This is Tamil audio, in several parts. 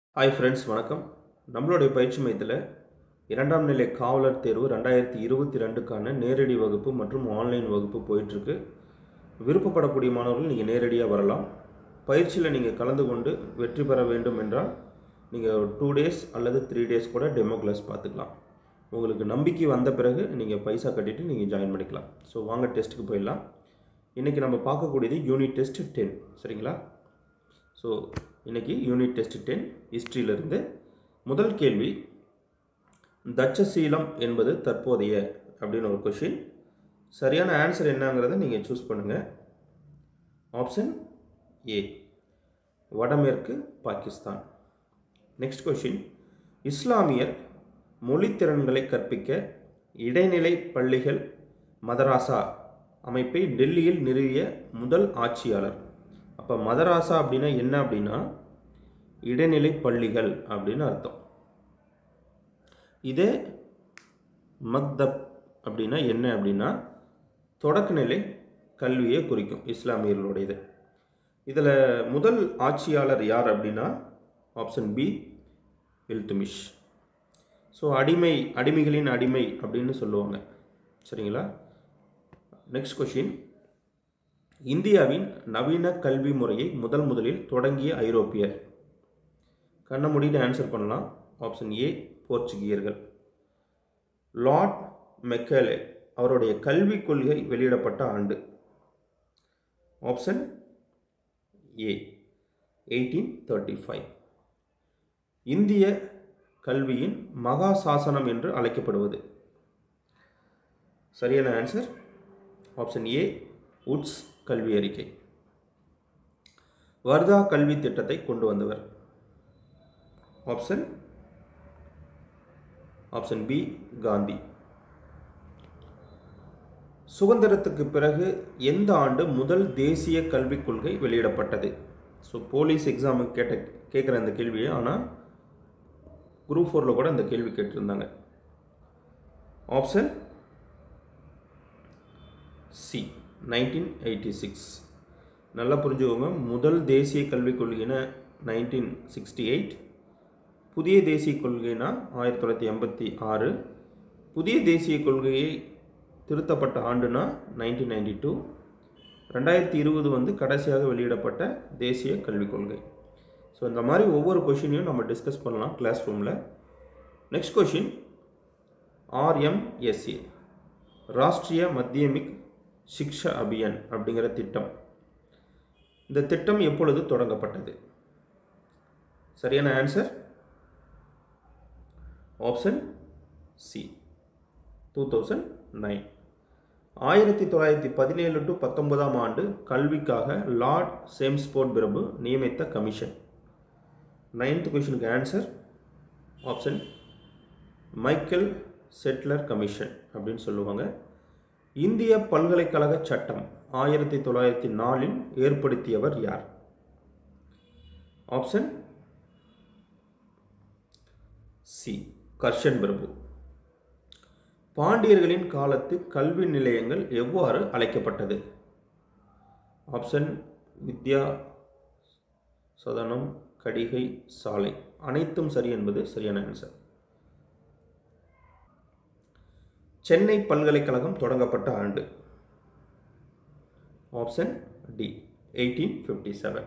ஹாய் ஃப்ரெண்ட்ஸ் வணக்கம் நம்மளுடைய பயிற்சி மையத்தில் இரண்டாம் நிலை காவலர் தேர்வு ரெண்டாயிரத்தி இருபத்தி ரெண்டுக்கான நேரடி வகுப்பு மற்றும் ஆன்லைன் வகுப்பு போயிட்டுருக்கு விருப்பப்படக்கூடிய மாணவர்கள் நீங்கள் நேரடியாக வரலாம் பயிற்சியில் நீங்கள் கலந்து கொண்டு வெற்றி பெற வேண்டும் என்றால் நீங்கள் டூ டேஸ் அல்லது த்ரீ டேஸ் கூட டெமோ கிளாஸ் பார்த்துக்கலாம் உங்களுக்கு நம்பிக்கை வந்த பிறகு நீங்கள் பைசா கட்டிட்டு நீங்கள் ஜாயின் பண்ணிக்கலாம் ஸோ வாங்க டெஸ்ட்டுக்கு போயிடலாம் இன்றைக்கி நம்ம பார்க்கக்கூடியது யூனிட் டெஸ்ட் டென் சரிங்களா ஸோ இன்னைக்கு யூனிட் டெஸ்ட் டென் ஹிஸ்ட்ரியிலிருந்து முதல் கேள்வி தட்சசீலம் என்பது தற்போதைய அப்படின்னு ஒரு கொஷின் சரியான ஆன்சர் என்னங்கிறத நீங்கள் சூஸ் பண்ணுங்கள் ஆப்ஷன் ஏ வடமேற்கு பாகிஸ்தான் நெக்ஸ்ட் கொஷின் இஸ்லாமியர் மொழித்திறன்களை கற்பிக்க இடைநிலை பள்ளிகள் மதராசா அமைப்பை டெல்லியில் நிறுவிய முதல் ஆட்சியாளர் அப்போ மதராசா அப்படின்னா என்ன அப்படின்னா இடைநிலை பள்ளிகள் அப்படின்னு அர்த்தம் இதே மக்தப் அப்படின்னா என்ன அப்படின்னா தொடக்கநிலை கல்வியை குறிக்கும் இஸ்லாமியர்களுடையது இதில் முதல் ஆட்சியாளர் யார் அப்படின்னா ஆப்ஷன் பி இல்துமிஷ் ஸோ அடிமை அடிமைகளின் அடிமை அப்படின்னு சொல்லுவாங்க சரிங்களா நெக்ஸ்ட் கொஷின் இந்தியாவின் நவீன கல்வி முறையை முதல் முதலில் தொடங்கிய ஐரோப்பியர் கண்ண மூடிட்டு ஆன்சர் பண்ணலாம் ஆப்ஷன் ஏ போர்ச்சுகீயர்கள் லார்ட் மெக்கலே அவருடைய கல்விக் கொள்கை வெளியிடப்பட்ட ஆண்டு option A eighteen thirty five இந்திய கல்வியின் மகா சாசனம் என்று அழைக்கப்படுவது சரியான ஆன்சர் ஆப்ஷன் ஏ உட்ஸ் கல்வி அறிக்கை வர்தா கல்வி திட்டத்தை கொண்டு வந்தவர் ஆப்ஷன் ஆப்ஷன் பி காந்தி சுதந்திரத்துக்கு பிறகு எந்த ஆண்டு முதல் தேசிய கல்விக் கொள்கை வெளியிடப்பட்டது ஸோ போலீஸ் எக்ஸாமுக்கு கேட்ட கேட்குற அந்த கேள்வியை ஆனால் குரூப் ஃபோரில் கூட அந்த கேள்வி கேட்டிருந்தாங்க option C nineteen eighty six நல்லா புரிஞ்சுக்கோங்க முதல் தேசிய கல்விக் கொள்கைனா நைன்டீன் சிக்ஸ்டி எயிட் புதிய தேசிய கொள்கைனா ஆயிரத்தி தொள்ளாயிரத்தி எண்பத்தி ஆறு புதிய தேசிய கொள்கையை திருத்தப்பட்ட ஆண்டுனா நைன்டீன் நைன்டி டூ ரெண்டாயிரத்தி இருபது வந்து கடைசியாக வெளியிடப்பட்ட தேசிய கல்விக் கொள்கை ஸோ இந்த மாதிரி ஒவ்வொரு கொஷினையும் நம்ம டிஸ்கஸ் பண்ணலாம் கிளாஸ் ரூமில் next question RMSA Rashtriya Madhyamik Shiksha Abhiyan அப்படிங்கிற திட்டம் இந்த திட்டம் எப்பொழுது தொடங்கப்பட்டது சரியான answer option C two thousand nine ஆயிரத்தி தொள்ளாயிரத்தி பதினேழு டு பத்தொன்பதாம் ஆண்டு கல்விக்காக லார்ட் சேம்ஸ்போர்ட் பிரபு நியமித்த கமிஷன் நைன்த் கொஷனுக்கு answer option Michael Sadler commission அப்படின்னு சொல்லுவாங்க இந்திய பல்கலைக்கழக சட்டம் ஆயிரத்தி தொள்ளாயிரத்தி நாலில் ஏற்படுத்தியவர் யார் ஆப்ஷன் சி கர்ஷன் பிரபு பாண்டியர்களின் காலத்து கல்வி நிலையங்கள் எவ்வாறு அழைக்கப்பட்டது ஆப்ஷன் வித்யா சதனம் கடிகை சாலை அனைத்தும் சரி என்பது சரியான ஆன்சர் சென்னை பல்கலைக்கழகம் தொடங்கப்பட்ட ஆண்டு option D eighteen fifty seven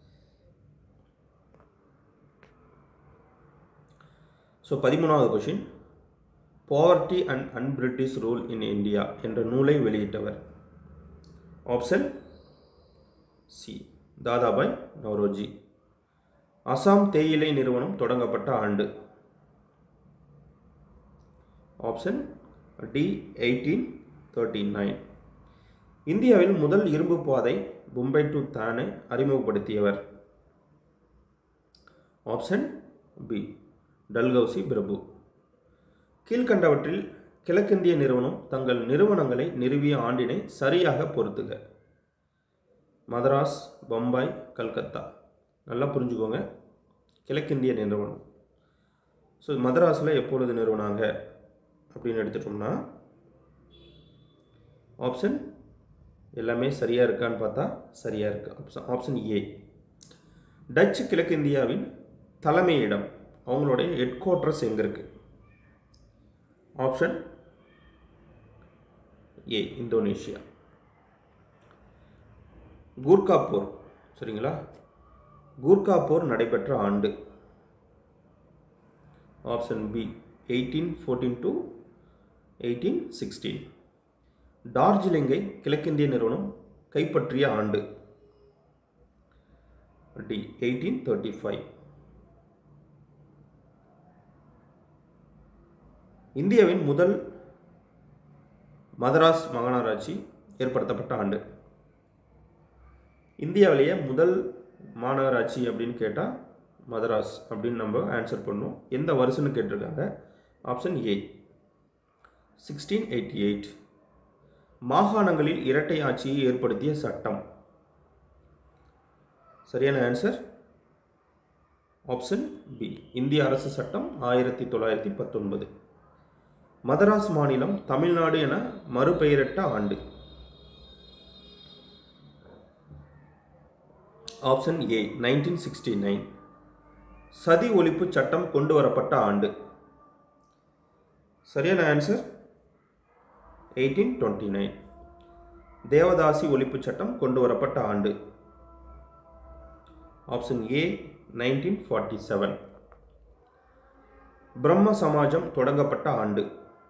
so பதிமூணாவது question poverty and unBritish rule in India என்ற நூலை வெளியிட்டவர் ஆப்ஷன் சி தாதாபாய் நவ்ரோஜி அசாம் தேயிலை நிறுவனம் தொடங்கப்பட்ட ஆண்டு option D eighteen thirty nine இந்தியாவில் முதல் இரும்பு பாதை மும்பை டு தானே அறிமுகப்படுத்தியவர் ஆப்ஷன் பி டல்கௌசி பிரபு கீழ்கண்டவற்றில் கிழக்கிந்திய நிறுவனம் தங்கள் நிறுவனங்களை நிறுவிய ஆண்டினை சரியாக பொறுத்துக மதராஸ் பம்பாய் கல்கத்தா நல்லா புரிஞ்சுக்கோங்க கிழக்கிந்திய நிறுவனம் ஸோ மதராஸில் எப்பொழுது நிறுவனாங்க அப்படின்னு எடுத்துட்டோம்னா ஆப்ஷன் எல்லாமே சரியாக இருக்கான்னு பார்த்தா சரியாக இருக்குது ஆப்ஷன் ஆப்ஷன் ஏ டச்சு கிழக்கிந்தியாவின் தலைமையிடம் அவங்களுடைய ஹெட் குவார்ட்டர்ஸ் எங்கே இருக்குது ஆப்ஷன் ஏ இந்தோனேஷியா கூர்கா போர் சரிங்களா கூர்கா போர் நடைபெற்ற ஆண்டு option B eighteen fourteen to eighteen sixteen டார்ஜிலிங்கை கிழக்கிந்திய நிறுவனம் கைப்பற்றிய ஆண்டு டி எயிட்டீன் தேர்ட்டி ஃபைவ் இந்தியாவின் முதல் மதராஸ் மாநகராட்சி ஏற்படுத்தப்பட்ட ஆண்டு இந்தியாவிலேயே முதல் மாநகராட்சி அப்படின்னு கேட்டால் மதராஸ் அப்படின்னு நம்ம ஆன்சர் பண்ணோம் எந்த வருஷம்னு கேட்டிருக்காங்க option A sixteen eighty eight மாகாணங்களில் இரட்டை ஆட்சியை ஏற்படுத்திய சட்டம் சரியான ஆன்சர் ஆப்ஷன் பி இந்திய அரசு சட்டம் ஆயிரத்தி தொள்ளாயிரத்தி பத்தொன்பது மதராஸ் மாநிலம் தமிழ்நாடு என மறுபெயரிட்ட ஆண்டு option A nineteen sixty nine sati ஒழிப்பு சட்டம் கொண்டு வரப்பட்ட ஆண்டு சரியான answer eighteen twenty nine devadasi ஒழிப்பு சட்டம் கொண்டு வரப்பட்ட ஆண்டு option A nineteen forty seven பிரம்ம சமாஜம் தொடங்கப்பட்ட ஆண்டு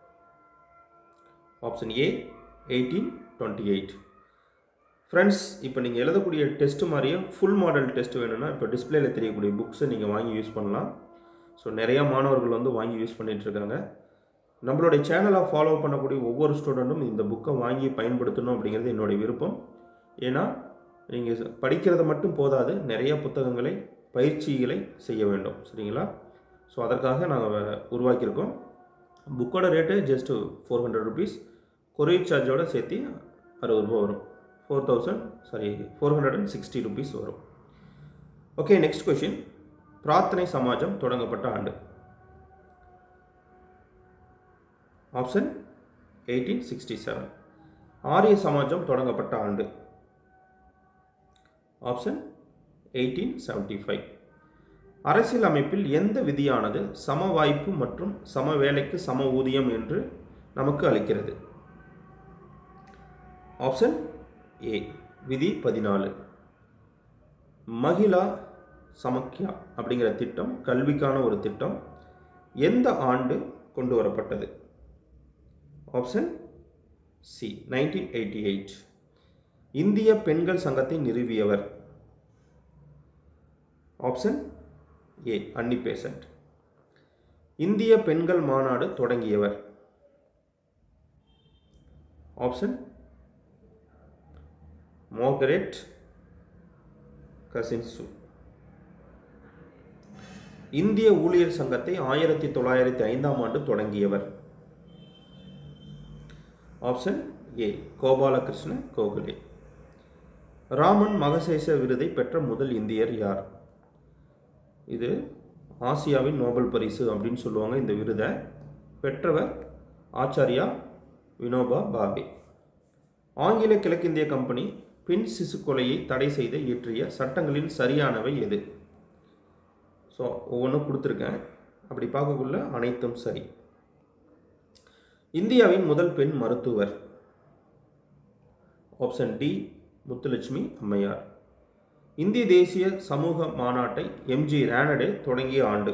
option A eighteen twenty eight friends இப்போ நீங்கள் எழுதக்கூடிய டெஸ்ட் மாதிரியே ஃபுல் மாடல் டெஸ்ட் வேணும்னா இப்போ டிஸ்பிளேல தெரியக்கூடிய புக்ஸை நீங்கள் வாங்கி யூஸ் பண்ணலாம் ஸோ நிறையா மாணவர்கள் வந்து வாங்கி யூஸ் பண்ணிட்டு இருக்காங்க நம்மளுடைய சேனலை ஃபாலோ பண்ணக்கூடிய ஒவ்வொரு ஸ்டூடெண்ட்டும் இந்த புக்கை வாங்கி பயன்படுத்தணும் அப்படிங்கிறது என்னுடைய விருப்பம் ஏன்னா நீங்கள் படிக்கிறது மட்டும் போதாது நிறைய புத்தகங்களை பயிற்சிகளை செய்ய வேண்டும் சரிங்களா ஸோ அதற்காக நாங்கள் உருவாக்கியிருக்கோம் புக்கோட rate just four hundred rupees courier சார்ஜோட சேர்த்து அறுபது ரூபா வரும் four thousand sorry four hundred and sixty rupees வரும் ஓகே நெக்ஸ்ட் கொஷின் பிரார்த்தனை சமாஜம் தொடங்கப்பட்ட ஆண்டு ஆப்ஷன் எயிட்டீன் சிக்ஸ்டி செவன் ஆரிய சமாஜம் தொடங்கப்பட்ட ஆண்டு ஆப்ஷன் எயிட்டீன் செவன்ட்டி ஃபைவ் அரசியல் அமைப்பில் எந்த விதியானது சம வாய்ப்பு மற்றும் சம வேலைக்கு சம ஊதியம் என்று நமக்கு அளிக்கிறது ஆப்ஷன் ஏ விதி பதினாலு மகிழா சமக்கியா அப்படிங்கிற திட்டம் கல்விக்கான ஒரு திட்டம் எந்த ஆண்டு கொண்டு வரப்பட்டது option C nineteen eighty eight இந்திய பெண்கள் சங்கத்தை நிறுவியவர் ஆப்ஷன் ஏ அன்னி பேசன்ட் இந்திய பெண்கள் மாநாடு தொடங்கியவர் ஆப்ஷன் மார்கரெட் கசின்சு இந்திய ஊழியர் சங்கத்தை ஆயிரத்தி தொள்ளாயிரத்தி ஐந்தாம் ஆண்டு தொடங்கியவர் option A Gopalakrishna Gokhale Ramon Magsaysay விருதை பெற்ற முதல் இந்தியர் யார் இது ஆசியாவின் நோபல் பரிசு அப்படின்னு சொல்லுவாங்க இந்த விருதை பெற்றவர் ஆச்சாரியா வினோபா பாவே ஆங்கில கிழக்கிந்திய கம்பெனி பெண் சிசு கொலையை தடை செய்த இயற்றிய சட்டங்களின் சரியானவை எது ஸோ ஒவ்வொன்றும் கொடுத்துருக்கேன் அப்படி பார்க்கக்குள்ள அனைத்தும் சரி இந்தியாவின் முதல் பெண் மருத்துவர் ஆப்ஷன் டி முத்துலட்சுமி அம்மையார் இந்திய தேசிய சமூக மாநாட்டை எம்ஜி ரானடே தொடங்கிய ஆண்டு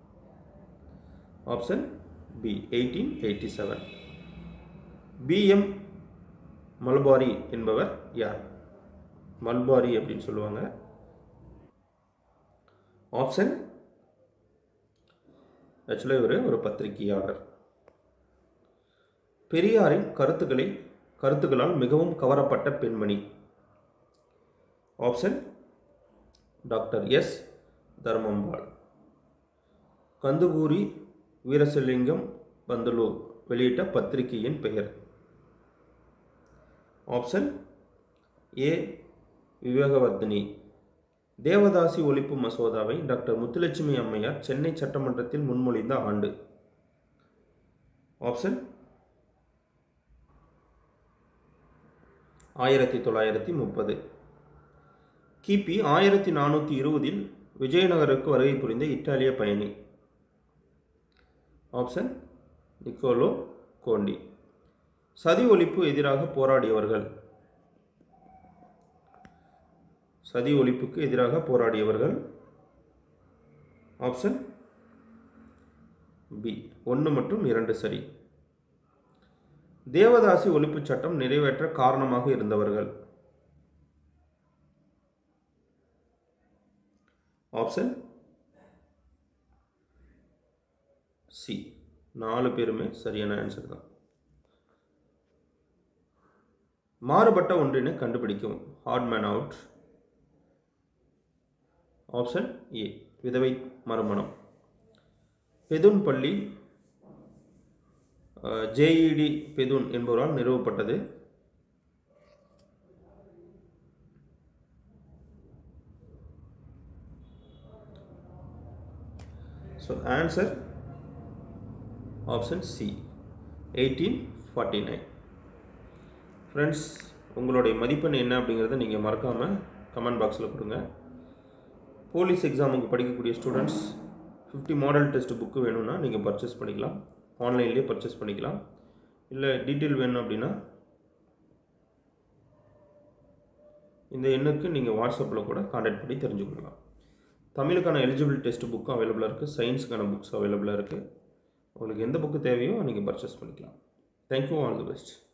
option B eighteen eighty seven B M Malabari என்பவர் யார் மல்பாரி அப்படின்னு சொல்லுவாங்க ஆப்ஷன் ஆக்சுவலாக இவர் ஒரு பத்திரிகையாளர் பெரியாரின் கருத்துக்களை கருத்துக்களால் மிகவும் கவரப்பட்ட பெண்மணி option doctor S Dharmambal Kandukuri Veeresalingam Pantulu வெளியிட்ட பத்திரிகையின் பெயர் ஆப்ஷன் ஏ விவேகவர்தினி தேவதாசி ஒழிப்பு மசோதாவை டாக்டர் முத்துலட்சுமி அம்மையார் சென்னை சட்டமன்றத்தில் முன்மொழிந்த ஆண்டு ஆப்ஷன் ஆயிரத்தி தொள்ளாயிரத்தி முப்பது கிபி ஆயிரத்தி நானூற்றி இருபதில் விஜயநகருக்கு வருகை புரிந்த இத்தாலிய பயணி ஆப்ஷன் நிக்கோலோ கோண்டி சதி ஒழிப்பு எதிராக போராடியவர்கள் சதி ஒழிப்புக்கு எதிராக போராடியவர்கள் ஆப்ஷன் பி ஒன்று மற்றும் இரண்டு சரி தேவதாசி ஒழிப்புச் சட்டம் நிறைவேற்ற காரணமாக இருந்தவர்கள் ஆப்ஷன் சி நாலு பேருமே சரியான ஆன்சர் தான் மாறுபட்ட ஒன்றினை கண்டுபிடிக்கவும் odd man out option A விதவை மறுமணம் பெதுன் பள்ளி ஜேஇடி பெதுன் என்பவரால் நிறுவப்பட்டது so answer option C eighteen forty nine friends உங்களுடைய மதிப்பெண் என்ன அப்படிங்கிறத நீங்கள் மறக்காமல் கமெண்ட் பாக்ஸில் கொடுங்க போலீஸ் எக்ஸாமுக்கு படிக்கக்கூடிய students fifty model test book வேணும்னா நீங்கள் பர்ச்சேஸ் பண்ணிக்கலாம் ஆன்லைன்லேயே பர்ச்சேஸ் பண்ணிக்கலாம் இல்லை டீட்டெயில் வேணும் அப்படின்னா இந்த எண்ணுக்கு நீங்கள் வாட்ஸ்அப்பில் கூட காண்டாக்ட் பண்ணி தெரிஞ்சுக்கொள்ளலாம் தமிழுக்கான எலிஜிபிள் டெஸ்ட் புக்கும் அவைலபிளாக இருக்குது சயின்ஸுக்கான புக்ஸ் அவைலபிளாக இருக்குது உங்களுக்கு எந்த புக்கு தேவையோ நீங்கள் பர்ச்சேஸ் பண்ணிக்கலாம் தேங்க்யூ ஆல் தி பெஸ்ட்